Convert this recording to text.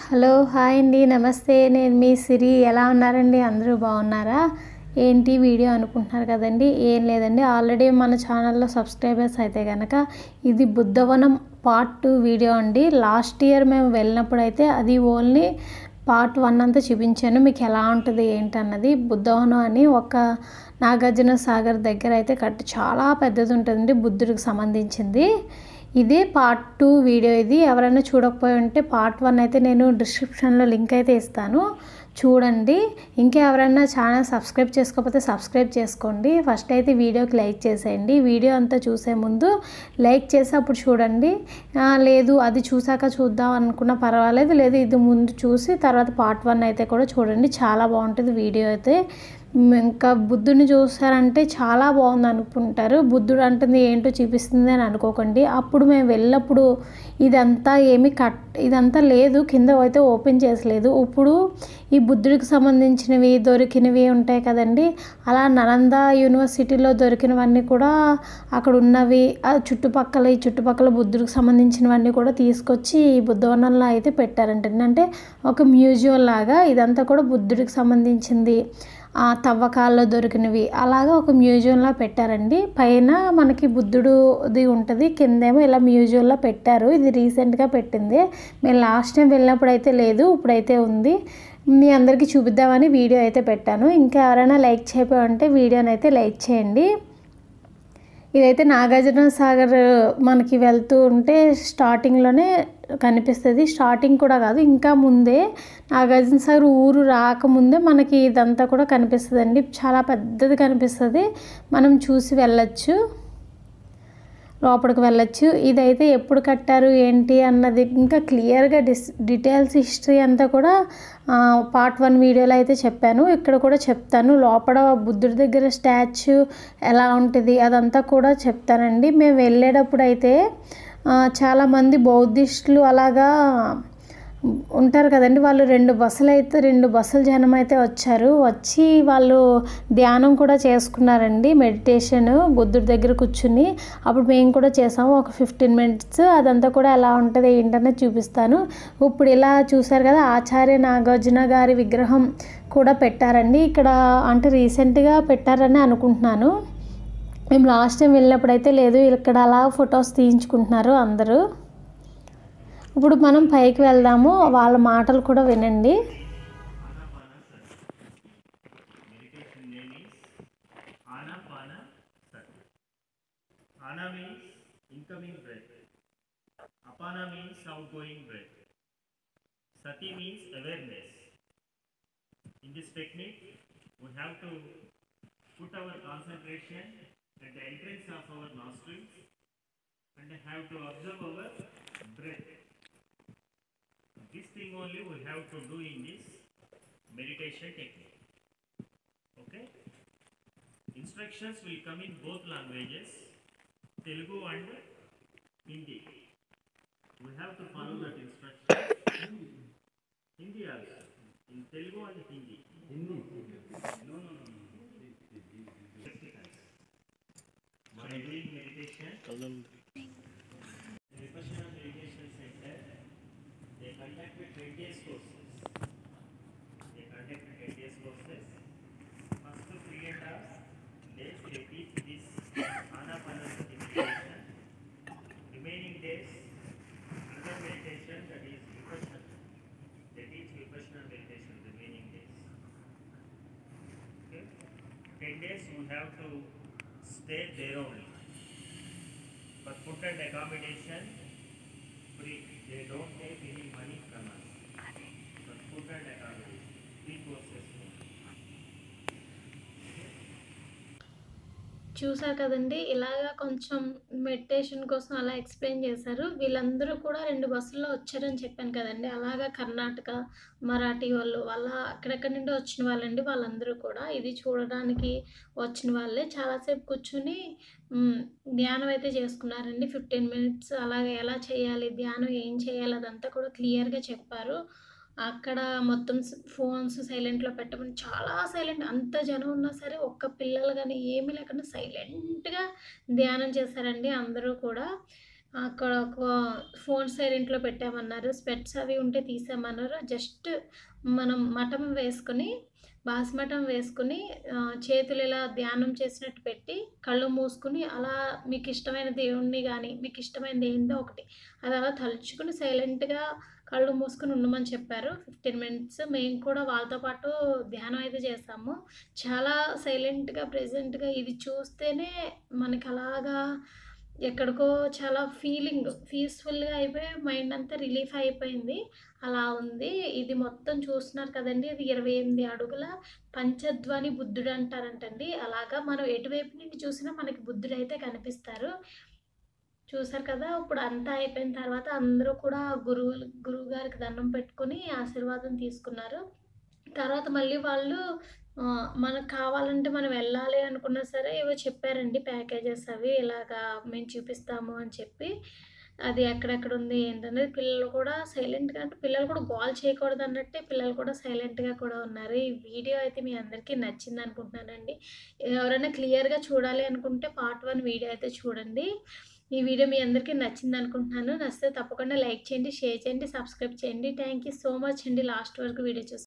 Hello hi అండి నమస్తే నేను మీ సిరి ఎలా ఉన్నారండి అందరూ బాగున్నారా ఏంటి వీడియో అనుకుంటున్నారు కదండి ఏం లేదండి ఆల్రెడీ మన ఛానల్లో సబ్స్క్రైబర్స్ అయితే కనుక ఇది బుద్ధవనం పార్ట్ టూ వీడియో అండి లాస్ట్ ఇయర్ మేము వెళ్ళినప్పుడు అయితే అది ఓన్లీ పార్ట్ వన్ అంతా చూపించాను మీకు ఎలా ఉంటుంది ఏంటన్నది బుద్ధవనం అని ఒక నాగార్జున సాగర్ దగ్గర అయితే కట్ చాలా పెద్దది ఉంటుందండి బుద్ధుడికి సంబంధించింది ఇదే పార్ట్ టూ వీడియో ఇది ఎవరైనా చూడకపోయి ఉంటే పార్ట్ వన్ అయితే నేను డిస్క్రిప్షన్లో లింక్ అయితే ఇస్తాను చూడండి ఇంకా ఎవరైనా ఛానల్ సబ్స్క్రైబ్ చేసుకోకపోతే సబ్స్క్రైబ్ చేసుకోండి ఫస్ట్ అయితే వీడియోకి లైక్ చేసేయండి వీడియో అంతా చూసే ముందు లైక్ చేసి అప్పుడు చూడండి ఆ, లేదు అది చూసాక చూద్దాం అనుకున్నా పర్వాలేదు లేదు ఇది ముందు చూసి తర్వాత పార్ట్ వన్ అయితే కూడా చూడండి చాలా బాగుంటుంది వీడియో అయితే మ్, ఇంకా బుద్ధుని చూసారంటే చాలా బాగుంది అనుకుంటారు బుద్ధుడు అంటుంది ఏంటో చూపిస్తుంది అని అనుకోకండి అప్పుడు మేము వెళ్ళినప్పుడు ఇదంతా ఏమి కట్ ఇదంతా లేదు కింద అయితే ఓపెన్ చేసలేదు ఇప్పుడు ఈ బుద్ధుడికి సంబంధించినవి దొరికినవి ఉంటాయి కదండి అలా నలంద యూనివర్సిటీలో దొరికినవన్నీ కూడా అక్కడ ఉన్నవి ఆ చుట్టుపక్కల ఈ చుట్టుపక్కల బుద్ధుడికి సంబంధించినవన్నీ కూడా తీసుకొచ్చి ఈ బుద్ధవనంలో అయితే పెట్టారంటండి అంటే ఒక మ్యూజియం లాగా ఇదంతా కూడా బుద్ధుడికి సంబంధించింది ఆ తవ్వకాల్లో దొరికినవి అలాగా ఒక మ్యూజియంలో పెట్టారండి పైన మనకి బుద్ధుడుది ఉంటుంది కిందేమో ఇలా మ్యూజియంలో పెట్టారు ఇది రీసెంట్గా పెట్టింది మేము లాస్ట్ టైం వెళ్ళినప్పుడు అయితే లేదు ఇప్పుడైతే ఉంది మీ అందరికీ చూపిద్దామని వీడియో అయితే పెట్టాను ఇంకా ఎవరైనా లైక్ చేయకపోతే వీడియోని అయితే లైక్ చేయండి ఇదైతే నాగార్జున సాగర్ మనకి వెళ్తూ ఉంటే స్టార్టింగ్లోనే కనిపిస్తుంది స్టార్టింగ్ కూడా కాదు ఇంకా ముందే నాగార్జున సాగర్ ఊరు రాకముందే మనకి ఇదంతా కూడా కనిపిస్తుంది చాలా పెద్దది కనిపిస్తుంది మనం చూసి వెళ్ళచ్చు లోపలికి వెళ్ళొచ్చు ఇదైతే ఎప్పుడు కట్టారు ఏంటి అన్నది ఇంకా క్లియర్గా డిస్ డీటెయిల్స్ హిస్టరీ అంతా కూడా పార్ట్ వన్ వీడియోలో అయితే చెప్పాను ఇక్కడ కూడా చెప్తాను లోపల బుద్ధుడి దగ్గర స్టాచ్యూ ఎలా ఉంటుంది అదంతా కూడా చెప్తానండి మేము వెళ్ళేటప్పుడు అయితే ఆ, చాలామంది బౌద్ధిస్టులు అలాగా ఉంటారు కదండి వాళ్ళు రెండు బస్సులు అయితే రెండు బస్సుల జనం అయితే వచ్చారు వచ్చి వాళ్ళు ధ్యానం కూడా చేసుకున్నారండి మెడిటేషన్ బుద్ధుడి దగ్గర కూర్చుని అప్పుడు మేము కూడా చేసాము ఒక ఫిఫ్టీన్ మినిట్స్ అదంతా కూడా ఎలా ఉంటుంది ఏంటనేది చూపిస్తాను ఇప్పుడు ఇలా చూసారు కదా ఆచార్య నాగార్జున గారి విగ్రహం కూడా పెట్టారండి ఇక్కడ అంటే రీసెంట్గా పెట్టారని అనుకుంటున్నాను మేము లాస్ట్ టైం వెళ్ళినప్పుడు అయితే లేదు ఇక్కడ అలా ఫొటోస్ తీయించుకుంటున్నారు అందరూ ఇప్పుడు మనం పైకి వెళ్దాము వాళ్ళ మాటలు కూడా వినండి Meditation name is Anapana Sati. Ana means incoming breath. Apana means outgoing breath. Sati means awareness. In this technique, we have to put our concentration at the entrance of our nostrils and have to observe our breath. This thing only we have to do in this meditation technique. Okay? Instructions will come in both languages, Telugu and Hindi. We have to follow that instruction. Hindi also. In Telugu and Hindi. Hindi. No, no, no. no. When I doing meditation, Vipassana Meditation Center, they conducted 20 days courses. They conducted 20 days courses. First three and a half days they teach this Anapanasati meditation. Remaining days, another meditation that is Vipassana. They teach Vipassana meditation remaining days. Okay? 10 days we have to stay there only. But food and accommodation free. They don't take any money from us. But food and accommodation, three courses. చూసారు కదండి ఇలాగా కొంచెం meditation కోసం అలా explain చేశారు వీళ్ళందరూ కూడా రెండు బస్సుల్లో వచ్చారని చెప్పాను కదండి అలాగా కర్ణాటక మరాఠీ వాళ్ళు వాళ్ళ అక్కడెక్కడి నుండి వచ్చిన వాళ్ళండి వాళ్ళందరూ కూడా ఇది చూడడానికి వచ్చిన వాళ్ళే చాలాసేపు కూర్చుని మ్, ధ్యానం అయితే చేసుకున్నారండి ఫిఫ్టీన్ మినిట్స్ అలాగే ఎలా చేయాలి ధ్యానం ఏం చేయాలి అదంతా కూడా క్లియర్గా చెప్పారు అక్కడ మొత్తం ఫోన్స్ సైలెంట్లో పెట్టమని చాలా సైలెంట్ అంత జనం ఉన్నా సరే ఒక్క పిల్లలు కానీ ఏమీ లేకుండా సైలెంట్గా ధ్యానం చేశారండి అందరూ కూడా అక్కడ ఒక ఫోన్ సైలెంట్లో పెట్టామన్నారు స్పెట్స్ అవి ఉంటే తీసామన్నారు జస్ట్ మనం మఠం వేసుకుని బాస్మఠం వేసుకుని ఆ, చేతులు ఇలా ధ్యానం చేసినట్టు పెట్టి కళ్ళు మూసుకుని అలా మీకు ఇష్టమైన దేవుణ్ణి కానీ మీకు ఇష్టమైనది ఏందో ఒకటి అది అలా తలుచుకుని సైలెంట్గా కళ్ళు మూసుకుని ఉండమని చెప్పారు ఫిఫ్టీన్ మినిట్స్ మేము కూడా వాళ్ళతో పాటు ధ్యానం అయితే చేసాము చాలా సైలెంట్గా ప్రెజెంట్గా ఇది చూస్తేనే మనకి అలాగా ఎక్కడికో చాలా ఫీలింగ్ పీస్ఫుల్గా అయిపోయి మైండ్ అంతా రిలీఫ్ అయిపోయింది అలా ఉంది ఇది మొత్తం చూస్తున్నారు కదండి ఇది ఇరవై ఎనిమిది అడుగుల పంచధ్వని బుద్ధుడు అంటారంటండి అలాగా మనం ఎటువైపు నుండి చూసినా మనకి బుద్ధుడు అయితే కనిపిస్తారు చూసారు కదా ఇప్పుడు అంతా అయిపోయిన తర్వాత అందరూ కూడా గురువు గురువు గారికి దండం పెట్టుకుని ఆశీర్వాదం తీసుకున్నారు తర్వాత మళ్ళీ వాళ్ళు ఆ, మనకు కావాలంటే మనం వెళ్ళాలి అనుకున్నా సరే ఏవో చెప్పారండి ప్యాకేజెస్ అవి ఇలాగా మేము చూపిస్తాము అని చెప్పి అది ఎక్కడెక్కడ ఉంది ఏంటనేది పిల్లలు కూడా సైలెంట్గా అంటే పిల్లలు కూడా గోల్ చేయకూడదు అన్నట్టే పిల్లలు కూడా సైలెంట్గా కూడా ఉన్నారు ఈ వీడియో అయితే మీ అందరికీ నచ్చింది అనుకుంటున్నానండి ఎవరైనా క్లియర్గా చూడాలి అనుకుంటే పార్ట్ వన్ వీడియో అయితే చూడండి ఈ వీడియో మీ అందరికీ నచ్చింది అనుకుంటున్నాను నచ్చితే తప్పకుండా లైక్ చేయండి షేర్ చేయండి సబ్స్క్రైబ్ చేయండి థ్యాంక్ యూ సో మచ్ అండి లాస్ట్ వరకు వీడియో చూసి